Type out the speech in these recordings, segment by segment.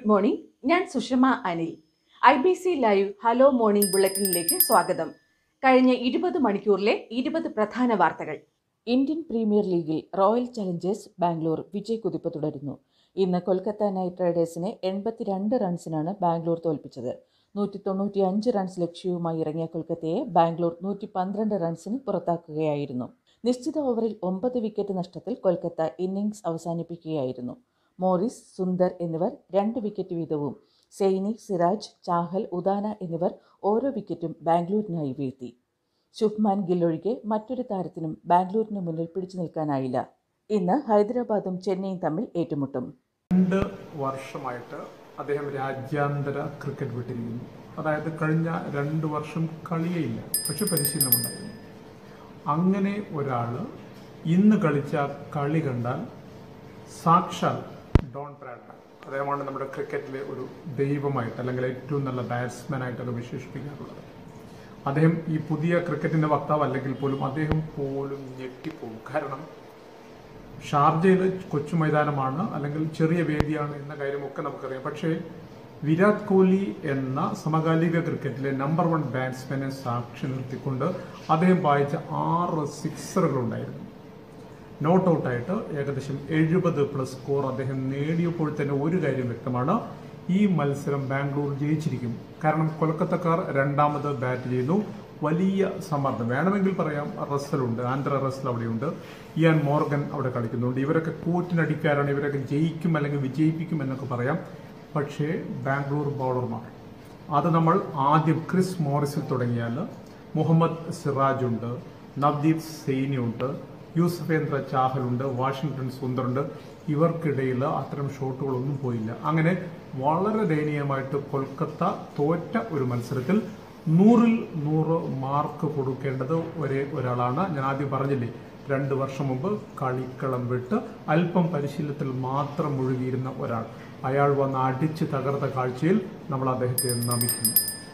Good morning ഞാൻ Sushama Anil I B C live hello morning ബുള്ളറ്റിനിലേക്ക് സ്വാഗതം കഴിഞ്ഞ ഇരുപത് മണിക്കൂറിലെ ഇരുപത് പ്രധാന വാർത്തകൾ ഇന്ത്യൻ പ്രീമിയർ ലീഗിൽ റോയൽ ചലഞ്ചേഴ്സ് ബാംഗ്ലൂർ വിജയ് കുതിപ്പ് തുടരുന്നു ഇന്ന് കൊൽക്കത്ത നൈറ്റ് റൈഡേഴ്സിനെ എൺപത്തിരണ്ട് റൺസിനാണ് ബാംഗ്ലൂർ തോൽപ്പിച്ചത് നൂറ്റി തൊണ്ണൂറ്റി അഞ്ച് റൺസ് ലക്ഷ്യവുമായി ഇറങ്ങിയ കൊൽക്കത്തയെ ബാംഗ്ലൂർ നൂറ്റി പന്ത്രണ്ട് റൺസിന് പുറത്താക്കുകയായിരുന്നു നിശ്ചിത ഓവറിൽ ഒമ്പത് വിക്കറ്റ് നഷ്ടത്തിൽ കൊൽക്കത്ത ഇന്നിംഗ്സ് അവസാനിപ്പിക്കുകയായിരുന്നു മോറിസ് സുന്ദർ എന്നിവർ രണ്ട് വിക്കറ്റ് വീതവും സെയ്നി സിറാജ് ചാഹൽ ഉദാന എന്നിവർ ഓരോ വിക്കറ്റും ബാംഗ്ലൂരിനായി വീഴ്ത്തി ശുഭ്മാൻ ഗിൽ ഒഴികെ മറ്റൊരു താരത്തിനും ബാംഗ്ലൂരിന് മുന്നിൽ പിടിച്ചു നിൽക്കാനായില്ല ഇന്ന് ഹൈദരാബാദും ചെന്നൈയും തമ്മിൽ ഏറ്റുമുട്ടും രണ്ട് വർഷമായിട്ട് അദ്ദേഹം രാജ്യാന്തര ക്രിക്കറ്റ് വിട്ടിരിക്കുന്നു അതായത് കഴിഞ്ഞ രണ്ട് വർഷം കളിയേയില്ല പക്ഷെ പരിശീലനമുണ്ടായിരുന്നു അങ്ങനെ ഒരാൾ ഇന്ന് കളിച്ച കളി കണ്ടാൽ സാക്ഷാൽ ഡോൺ ബ്രാഡ്മാൻ അദ്ദേഹമാണ് നമ്മുടെ ക്രിക്കറ്റിലെ ഒരു ദൈവമായിട്ട് അല്ലെങ്കിൽ ഏറ്റവും നല്ല ബാറ്റ്സ്മാൻ ആയിട്ടൊക്കെ വിശേഷിപ്പിക്കാറുള്ളത് അദ്ദേഹം ഈ പുതിയ ക്രിക്കറ്റിന്റെ വക്താവ് അല്ലെങ്കിൽ പോലും അദ്ദേഹം പോലും ഞെട്ടിപ്പോകും കാരണം ഷാർജയിൽ കൊച്ചു മൈതാനമാണ് അല്ലെങ്കിൽ ചെറിയ വേദിയാണ് എന്ന കാര്യമൊക്കെ നമുക്കറിയാം പക്ഷേ വിരാട് കോഹ്ലി എന്ന സമകാലിക ക്രിക്കറ്റിലെ നമ്പർ വൺ ബാറ്റ്സ്മാനെ സാക്ഷി നിർത്തിക്കൊണ്ട് അദ്ദേഹം വായിച്ച ആറ് സിക്സറുകളുണ്ടായിരുന്നു നോട്ട് ഔട്ടായിട്ട് ഏകദേശം എഴുപത് പ്ലസ് സ്കോർ അദ്ദേഹം നേടിയപ്പോൾ തന്നെ ഒരു കാര്യം വ്യക്തമാണ് ഈ മത്സരം ബാംഗ്ലൂർ ജയിച്ചിരിക്കും കാരണം കൊൽക്കത്തക്കാർ രണ്ടാമത് ബാറ്റ് ചെയ്യുന്നു വലിയ സമ്മർദ്ദം വേണമെങ്കിൽ പറയാം റസലുണ്ട് ആന്ധ്ര റസൽ അവിടെയുണ്ട് ഇയാൻ മോർഗൻ അവിടെ കളിക്കുന്നുണ്ട് ഇവരൊക്കെ കൂറ്റിനടിക്കാരാണ് ഇവരൊക്കെ ജയിക്കും അല്ലെങ്കിൽ വിജയിപ്പിക്കും എന്നൊക്കെ പറയാം പക്ഷേ ബാംഗ്ലൂർ ബൗളർമാർ അത് നമ്മൾ ആദ്യം ക്രിസ് മോറിസിൽ തുടങ്ങിയാൽ മുഹമ്മദ് സിറാജ് ഉണ്ട് നവദീപ് സെയ്നി ഉണ്ട് യൂസഫേന്ദ്ര ചാഹലുണ്ട് വാഷിംഗ്ടൺ സുന്ദറുണ്ട് ഇവർക്കിടയിൽ അത്തരം ഷോട്ടുകളൊന്നും പോയില്ല അങ്ങനെ വളരെ ദയനീയമായിട്ട് കൊൽക്കത്ത തോറ്റ ഒരു മത്സരത്തിൽ നൂറിൽ നൂറ് മാർക്ക് കൊടുക്കേണ്ടത് ഒരേ ഒരാളാണ് ഞാൻ ആദ്യം പറഞ്ഞില്ലേ രണ്ട് വർഷം മുമ്പ് കളിക്കളം വിട്ട് അല്പം പരിശീലനത്തിൽ മാത്രം മുഴുകിയിരുന്ന ഒരാൾ അയാൾ വന്ന് അടിച്ച് തകർത്ത കാഴ്ചയിൽ നമ്മൾ അദ്ദേഹത്തെ നമിക്കുന്നു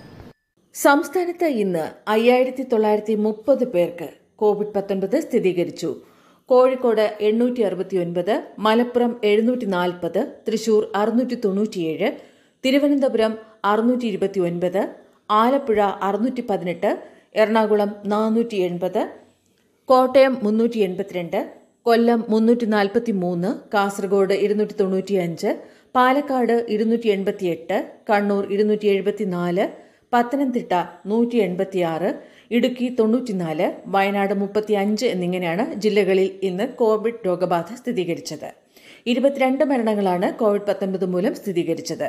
സംസ്ഥാനത്ത് ഇന്ന് അയ്യായിരത്തി തൊള്ളായിരത്തി മുപ്പത് പേർക്ക് കോവിഡ് പത്തൊൻപത് സ്ഥിരീകരിച്ചു കോഴിക്കോട് എണ്ണൂറ്റി അറുപത്തി ഒൻപത് മലപ്പുറം എഴുന്നൂറ്റി നാൽപ്പത് തൃശൂർ അറുന്നൂറ്റി തൊണ്ണൂറ്റിയേഴ് തിരുവനന്തപുരം അറുന്നൂറ്റി ഇരുപത്തി ഒൻപത് ആലപ്പുഴ അറുന്നൂറ്റി പതിനെട്ട് എറണാകുളം നാനൂറ്റി എൺപത് കോട്ടയം മുന്നൂറ്റി എൺപത്തിരണ്ട് കൊല്ലം മുന്നൂറ്റി നാൽപ്പത്തി മൂന്ന് കാസർഗോഡ് ഇരുന്നൂറ്റി തൊണ്ണൂറ്റി അഞ്ച് പാലക്കാട് ഇരുന്നൂറ്റി എൺപത്തിയെട്ട് കണ്ണൂർ ഇരുന്നൂറ്റി എഴുപത്തിനാല് പത്തനംതിട്ട നൂറ്റി എൺപത്തിയാറ് ഇടുക്കി തൊണ്ണൂറ്റിനാല് വയനാട് മുപ്പത്തി അഞ്ച് എന്നിങ്ങനെയാണ് ജില്ലകളിൽ ഇന്ന് കോവിഡ് രോഗബാധ സ്ഥിരീകരിച്ചത് ഇരുപത്തിരണ്ട് മരണങ്ങളാണ് കോവിഡ് പത്തൊൻപത് മൂലം സ്ഥിരീകരിച്ചത്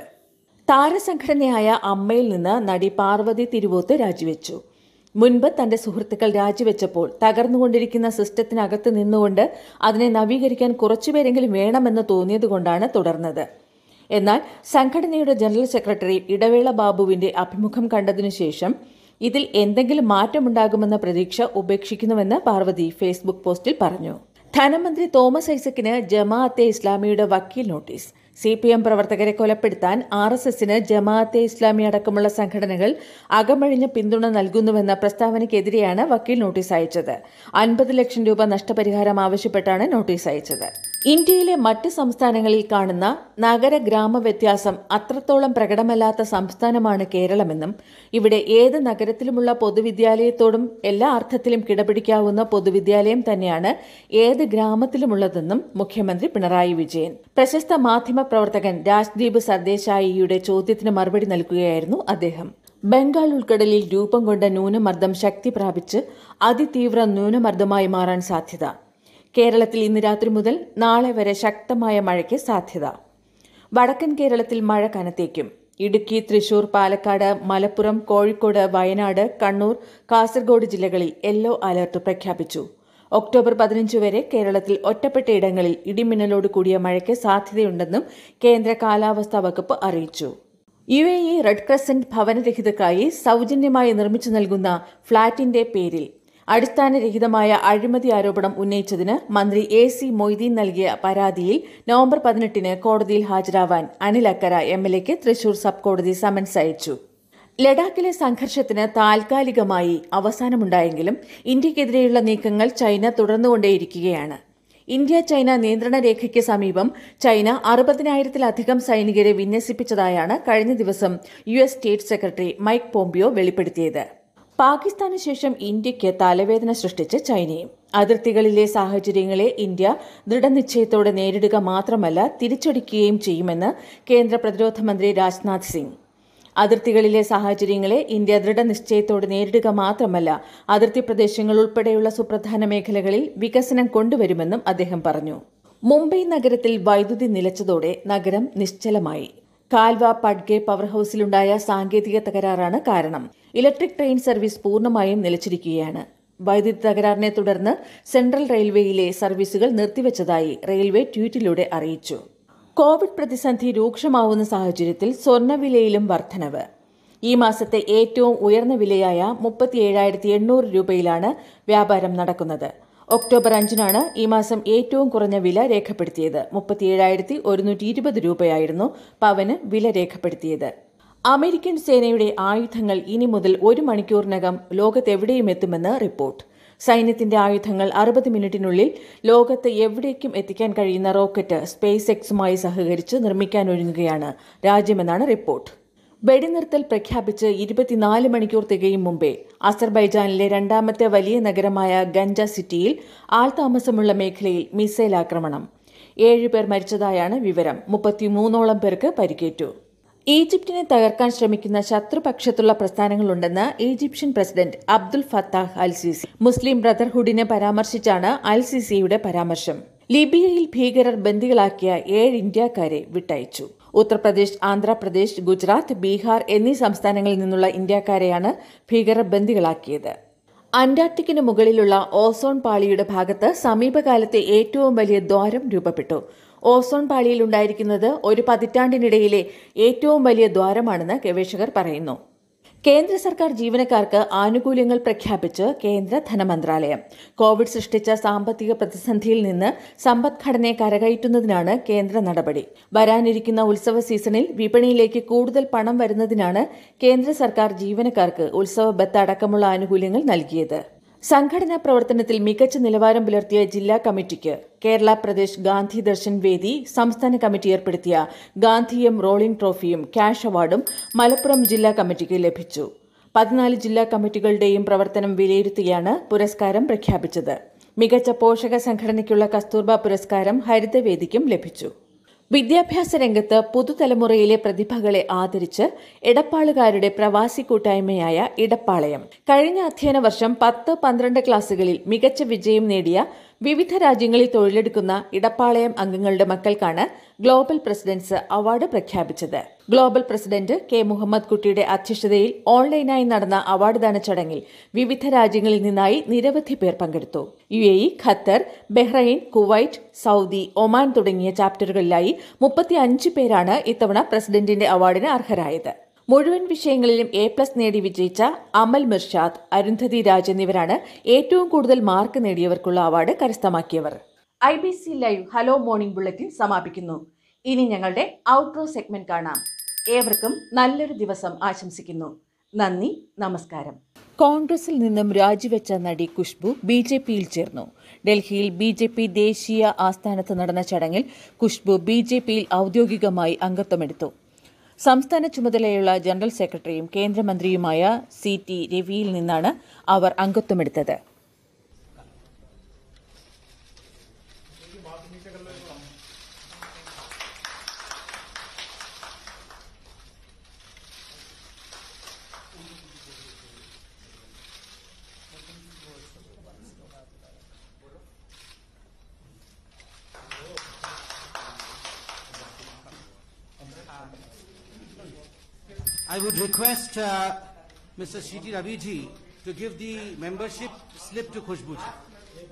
താരസംഘടനയായ അമ്മയിൽ നിന്ന് നടി പാർവതി തിരുവോത്ത് രാജിവെച്ചു മുൻപ് തന്റെ സുഹൃത്തുക്കൾ രാജിവെച്ചപ്പോൾ തകർന്നുകൊണ്ടിരിക്കുന്ന സിസ്റ്റത്തിനകത്ത് നിന്നുകൊണ്ട് അതിനെ നവീകരിക്കാൻ കുറച്ചുപേരെങ്കിലും വേണമെന്ന് തോന്നിയതുകൊണ്ടാണ് തുടർന്നത് എന്നാൽ സംഘടനയുടെ ജനറൽ സെക്രട്ടറി ഇടവേള ബാബുവിന്റെ അഭിമുഖം കണ്ടതിനു ശേഷം ഇതിൽ എന്തെങ്കിലും മാറ്റമുണ്ടാകുമെന്ന പ്രതീക്ഷ ഉപേക്ഷിക്കുന്നുവെന്ന് പാർവതി ഫേസ്ബുക്ക് പോസ്റ്റിൽ പറഞ്ഞു ധനമന്ത്രി തോമസ് ഐസക്കിന് ജമാഅത്തെ ഇസ്ലാമിയുടെ വക്കീൽ നോട്ടീസ് സി പി എം പ്രവർത്തകരെ കൊലപ്പെടുത്താൻ ആർ എസ് എസിന് ജമാഅത്തെ ഇസ്ലാമി അടക്കമുള്ള സംഘടനകൾ അകമഴിഞ്ഞ പിന്തുണ നൽകുന്നുവെന്ന പ്രസ്താവനയ്ക്കെതിരെയാണ് വക്കീൽ നോട്ടീസ് അയച്ചത് അൻപത് ലക്ഷം രൂപ നഷ്ടപരിഹാരം ആവശ്യപ്പെട്ടാണ് നോട്ടീസ് അയച്ചത് ഇന്ത്യയിലെ മറ്റ് സംസ്ഥാനങ്ങളിൽ കാണുന്ന നഗര ഗ്രാമ വ്യത്യാസം അത്രത്തോളം പ്രകടമല്ലാത്ത സംസ്ഥാനമാണ് കേരളമെന്നും ഇവിടെ ഏത് നഗരത്തിലുമുള്ള പൊതുവിദ്യാലയത്തോടും എല്ലാ അർത്ഥത്തിലും കിടപിടിക്കാവുന്ന പൊതുവിദ്യാലയം തന്നെയാണ് ഏത് ഗ്രാമത്തിലുമുള്ളതെന്നും മുഖ്യമന്ത്രി പിണറായി വിജയൻ പ്രശസ്ത മാധ്യമ പ്രവർത്തകൻ രാജ്ദീപ് സർദേശായിയുടെ ചോദ്യത്തിന് മറുപടി നൽകുകയായിരുന്നു അദ്ദേഹം ബംഗാൾ ഉൾക്കടലിൽ രൂപം കൊണ്ട ന്യൂനമർദ്ദം ശക്തി പ്രാപിച്ച് അതിതീവ്ര ന്യൂനമർദ്ദമായി മാറാൻ സാധ്യത കേരളത്തിൽ ഇന്ന് രാത്രി മുതൽ നാളെ വരെ ശക്തമായ മഴയ്ക്ക് സാധ്യത വടക്കൻ കേരളത്തിൽ മഴ കനത്തേക്കും ഇടുക്കി തൃശൂർ പാലക്കാട് മലപ്പുറം കോഴിക്കോട് വയനാട് കണ്ണൂർ കാസർഗോഡ് ജില്ലകളിൽ യെല്ലോ അലർട്ട് പ്രഖ്യാപിച്ചു ഒക്ടോബർ പതിനഞ്ച് വരെ കേരളത്തിൽ ഒറ്റപ്പെട്ട ഇടങ്ങളിൽ ഇടിമിന്നലോട് കൂടിയ മഴയ്ക്ക് സാധ്യതയുണ്ടെന്നും കേന്ദ്ര കാലാവസ്ഥാ വകുപ്പ് അറിയിച്ചു U A E Red Crescent ഭവനരഹിതക്കായി സൗജന്യമായി നിർമ്മിച്ചു നൽകുന്ന ഫ്ളാറ്റിന്റെ പേരിൽ അടിസ്ഥാനരഹിതമായ അഴിമതി ആരോപണം ഉന്നയിച്ചതിന് മന്ത്രി എ സി മൊയ്തീൻ നൽകിയ പരാതിയിൽ നവംബർ പതിനെട്ടിന് കോടതിയിൽ ഹാജരാവാൻ അനിൽ അക്കര എം എൽ എക്ക് തൃശൂർ സബ് കോടതി സമൻസ് അയച്ചു ലഡാക്കിലെ സംഘർഷത്തിന് താൽക്കാലികമായി അവസാനമുണ്ടായെങ്കിലും ഇന്ത്യക്കെതിരെയുള്ള നീക്കങ്ങൾ ചൈന തുടർന്നുകൊണ്ടേയിരിക്കുകയാണ് ഇന്ത്യ ചൈന നിയന്ത്രണ രേഖയ്ക്ക് സമീപം ചൈന അറുപതിനായിരത്തിലധികം സൈനികരെ വിന്യസിപ്പിച്ചതായാണ് കഴിഞ്ഞ ദിവസം U S state secretary Mike Pompeo വെളിപ്പെടുത്തിയത് പാകിസ്ഥാന് ശേഷം ഇന്ത്യയ്ക്ക് തലവേദന സൃഷ്ടിച്ച് ചൈനയും അതിർത്തികളിലെ സാഹചര്യങ്ങളെ ഇന്ത്യ ദൃഢനിശ്ചയത്തോടെ നേരിടുക മാത്രമല്ല തിരിച്ചടിക്കുകയും ചെയ്യുമെന്ന് കേന്ദ്ര പ്രതിരോധ മന്ത്രി രാജ്നാഥ് സിംഗ് അതിർത്തികളിലെ സാഹചര്യങ്ങളെ ഇന്ത്യ ദൃഢനിശ്ചയത്തോടെ നേരിടുക മാത്രമല്ല അതിർത്തി പ്രദേശങ്ങൾ ഉൾപ്പെടെയുള്ള സുപ്രധാന മേഖലകളിൽ വികസനം കൊണ്ടുവരുമെന്നും അദ്ദേഹം പറഞ്ഞു മുംബൈ നഗരത്തിൽ വൈദ്യുതി നിലച്ചതോടെ നഗരം നിശ്ചലമായി കാൽവ പഡ്ഗെ പവർ ഹൌസിലുണ്ടായ സാങ്കേതിക തകരാറാണ് കാരണം ഇലക്ട്രിക് ട്രെയിൻ സർവീസ് പൂർണ്ണമായും നിലച്ചിരിക്കുകയാണ് വൈദ്യുതി തകരാറിനെ തുടർന്ന് സെൻട്രൽ റെയിൽവേയിലെ സർവീസുകൾ നിർത്തിവച്ചതായി റെയിൽവേ ട്വീറ്റിലൂടെ അറിയിച്ചു കോവിഡ് പ്രതിസന്ധി രൂക്ഷമാവുന്ന സാഹചര്യത്തിൽ സ്വർണ്ണവിലയിലും വർധനവ് ഈ മാസത്തെ ഏറ്റവും ഉയർന്ന വിലയായ മുപ്പത്തിയേഴായിരത്തി എണ്ണൂറ് രൂപയിലാണ് വ്യാപാരം നടക്കുന്നത് ഒക്ടോബർ അഞ്ചിനാണ് ഈ മാസം ഏറ്റവും കുറഞ്ഞ വില രേഖപ്പെടുത്തിയത് മുപ്പത്തിയേഴായിരത്തി ഒരുന്നൂറ്റി ഇരുപത് രൂപയായിരുന്നു പവന് വില രേഖപ്പെടുത്തിയത് അമേരിക്കൻ സേനയുടെ ആയുധങ്ങൾ ഇനി മുതൽ ഒരു മണിക്കൂറിനകം ലോകത്തെവിടെയും എത്തുമെന്ന് റിപ്പോർട്ട് സൈന്യത്തിന്റെ ആയുധങ്ങൾ അറുപത് മിനിറ്റിനുള്ളിൽ ലോകത്ത് എവിടേക്കും എത്തിക്കാൻ കഴിയുന്ന റോക്കറ്റ് സ്പേസ് എക്സുമായി സഹകരിച്ച് നിർമ്മിക്കാനൊരുങ്ങുകയാണ് രാജ്യമെന്നാണ് റിപ്പോർട്ട് വെടിനിർത്തൽ പ്രഖ്യാപിച്ച് ഇരുപത്തിനാല് മണിക്കൂർ തികയും മുമ്പേ അസർബൈജാനിലെ രണ്ടാമത്തെ വലിയ നഗരമായ ഗഞ്ച സിറ്റിയിൽ ആൾതാമസമുള്ള മേഖലയിൽ മിസൈൽ ആക്രമണം ഏഴുപേർ മരിച്ചതായാണ് വിവരം മുപ്പത്തിമൂന്നോളം പേർക്ക് പരിക്കേറ്റു ഈജിപ്തിനെ തകർക്കാൻ ശ്രമിക്കുന്ന ശത്രുപക്ഷത്തുള്ള പ്രസ്ഥാനങ്ങളുണ്ടെന്ന് Egyptian president Abdul Fattah al Sisi മുസ്ലിം ബ്രദർഹുഡിനെ പരാമർശിച്ചാണ് അൽ സിസിയുടെ പരാമർശം ലിബിയയിൽ ഭീകരർ ബന്ദികളാക്കിയ ഏഴ് ഇന്ത്യക്കാരെ വിട്ടയച്ചു ഉത്തർപ്രദേശ് ആന്ധ്രാപ്രദേശ് ഗുജറാത്ത് ബീഹാർ എന്നീ സംസ്ഥാനങ്ങളിൽ നിന്നുള്ള ഇന്ത്യക്കാരെയാണ് ഭീകരർ ബന്ദികളാക്കിയത് അന്റാർട്ടിക്കിന് മുകളിലുള്ള ഓസോൺ പാളിയുടെ ഭാഗത്ത് സമീപകാലത്തെ ഏറ്റവും വലിയ ദ്വാരം രൂപപ്പെട്ടു ഓസോൺ പാളിയിൽ ഉണ്ടായിരിക്കുന്നത് ഒരു പതിറ്റാണ്ടിനിടയിലെ ഏറ്റവും വലിയ ദ്വാരമാണെന്ന് ഗവേഷകർ പറയുന്നു കേന്ദ്ര സർക്കാർ ജീവനക്കാർക്ക് ആനുകൂല്യങ്ങൾ പ്രഖ്യാപിച്ച് കേന്ദ്ര ധനമന്ത്രാലയം കോവിഡ് സൃഷ്ടിച്ച സാമ്പത്തിക പ്രതിസന്ധിയിൽ നിന്ന് സമ്പദ്ഘടനയെ കരകയറ്റുന്നതിനാണ് കേന്ദ്ര നടപടി വരാനിരിക്കുന്ന ഉത്സവ സീസണിൽ വിപണിയിലേക്ക് കൂടുതൽ പണം വരുന്നതിനാണ് കേന്ദ്ര സർക്കാർ ജീവനക്കാർക്ക് ഉത്സവ ബത്ത് അടക്കമുള്ള ആനുകൂല്യങ്ങൾ നൽകിയത് സംഘടനാ പ്രവർത്തനത്തിൽ മികച്ച നിലവാരം പുലർത്തിയ ജില്ലാ കമ്മിറ്റിക്ക് കേരള പ്രദേശ് ഗാന്ധി ദർശൻ വേദി സംസ്ഥാന കമ്മിറ്റി ഏർപ്പെടുത്തിയ ഗാന്ധിയം റോളിംഗ് ട്രോഫിയും ക്യാഷ് അവാർഡും മലപ്പുറം ജില്ലാ കമ്മിറ്റിക്ക് ലഭിച്ചു പതിനാല് ജില്ലാ കമ്മിറ്റികളുടെയും പ്രവർത്തനം വിലയിരുത്തിയാണ് പുരസ്കാരം പ്രഖ്യാപിച്ചത് മികച്ച പോഷക സംഘടനയ്ക്കുള്ള കസ്തൂർബ പുരസ്കാരം ഹരിതവേദിക്കും ലഭിച്ചു വിദ്യാഭ്യാസ രംഗത്ത് പുതുതലമുറയിലെ പ്രതിഭകളെ ആദരിച്ച് ഇടപ്പാളുകാരുടെ പ്രവാസി കൂട്ടായ്മയായ ഇടപ്പാളയം കഴിഞ്ഞ അധ്യയന വർഷം പത്ത് പന്ത്രണ്ട് ക്ലാസുകളിൽ മികച്ച വിജയം നേടിയ വിവിധ രാജ്യങ്ങളിൽ തൊഴിലെടുക്കുന്ന ഇടപ്പാളയം അംഗങ്ങളുടെ മക്കൾക്കാണ് ഗ്ലോബൽ പ്രസിഡന്റ്സ് അവാർഡ് പ്രഖ്യാപിച്ചത് ഗ്ലോബൽ പ്രസിഡന്റ് കെ മുഹമ്മദ് കുട്ടിയുടെ അധ്യക്ഷതയിൽ ഓൺലൈനായി നടന്ന അവാർഡ് ദാന ചടങ്ങിൽ വിവിധ രാജ്യങ്ങളിൽ നിന്നായി നിരവധി പേർ പങ്കെടുത്തു U A E Qatar Bahrain Kuwait Saudi Oman തുടങ്ങിയ ചാപ്റ്ററുകളിലായി മുപ്പത്തിയഞ്ച് പേരാണ് ഇത്തവണ പ്രസിഡന്റിന്റെ അവാർഡിന് അർഹരായത് മുഴുവൻ വിഷയങ്ങളിലും എ പ്ലസ് നേടി വിജയിച്ച അമൽ മിർഷാദ് അരുന്ധതി രാജ് എന്നിവരാണ് ഏറ്റവും കൂടുതൽ മാർക്ക് നേടിയവർക്കുള്ള അവാർഡ് കരസ്ഥമാക്കിയവർ I B C live hello morning bulletin സമാപിക്കുന്നു ഇനി ഞങ്ങളുടെ ഔട്ട്റോ സെഗ്മെന്റ് കാണാം ഏവർക്കും നല്ലൊരു ദിവസം ആശംസിക്കുന്നു നന്ദി നമസ്കാരം കോൺഗ്രസിൽ നിന്നും രാജിവെച്ച നടി ഖുഷ്ബു ബി ജെ പിയിൽ ചേർന്നു ഡൽഹിയിൽ ബി ജെ പി ദേശീയ ആസ്ഥാനത്ത് നടന്ന ചടങ്ങിൽ ഖുഷ്ബു ബി ജെ പിയിൽ ഔദ്യോഗികമായി അംഗത്വമെടുത്തു സംസ്ഥാന ചുമതലയുള്ള ജനറൽ സെക്രട്ടറിയും കേന്ദ്രമന്ത്രിയുമായ സി ടി രവിയിൽ നിന്നാണ് അവർ അംഗത്വമെടുത്തത് I would request uh, Mr. Shiti Raviji to give the membership slip to Khushbu ji.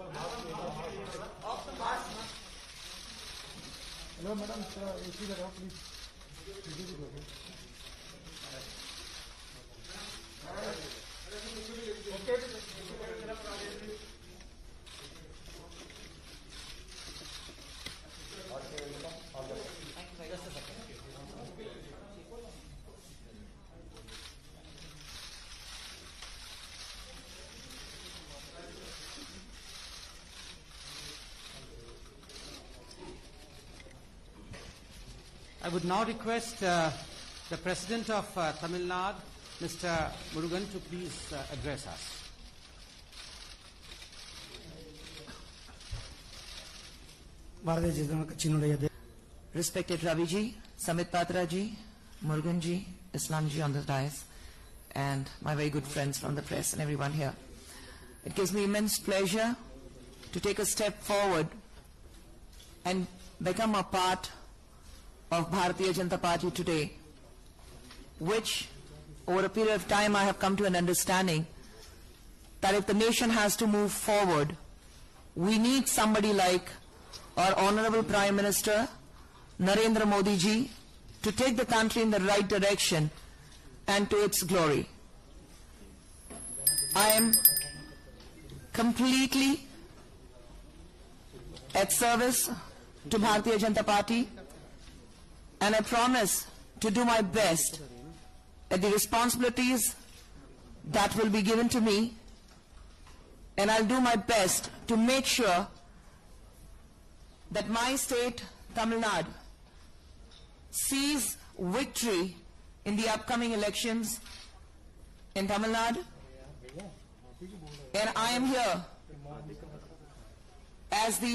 would now request uh, the President of uh, Tamil Nadu, Mr. Murugan, to please uh, address us. Bharatiya Janata கட்சியினுடைய தே- Respected Raviji, Samit Patra ji, Murugan ji, Islam ji on the dais, and my very good friends from the press and everyone here. It gives me immense pleasure to take a step forward and become a part of Bharatiya Janata Party today, which over a period of time I have come to an understanding that if the nation has to move forward, we need somebody like our Honorable Prime Minister Narendra Modi ji to take the country in the right direction and to its glory. I am completely at service to Bharatiya Janata Party and I promise to do my best at the responsibilities that will be given to me and I'll do my best to make sure that my state, Tamil Nadu, sees victory in the upcoming elections in Tamil Nadu. And I am here as the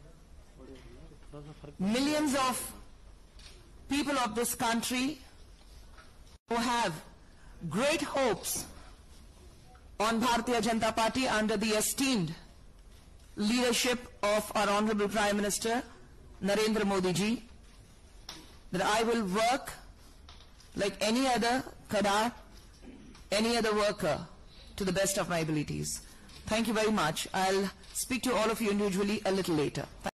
millions of people of this country who have great hopes on Bharatiya Janata Party under the esteemed leadership of our Honorable Prime Minister Narendra Modi ji that I will work like any other Kadar, any other worker to the best of my abilities. Thank you very much. I'll speak to all of you individually a little later.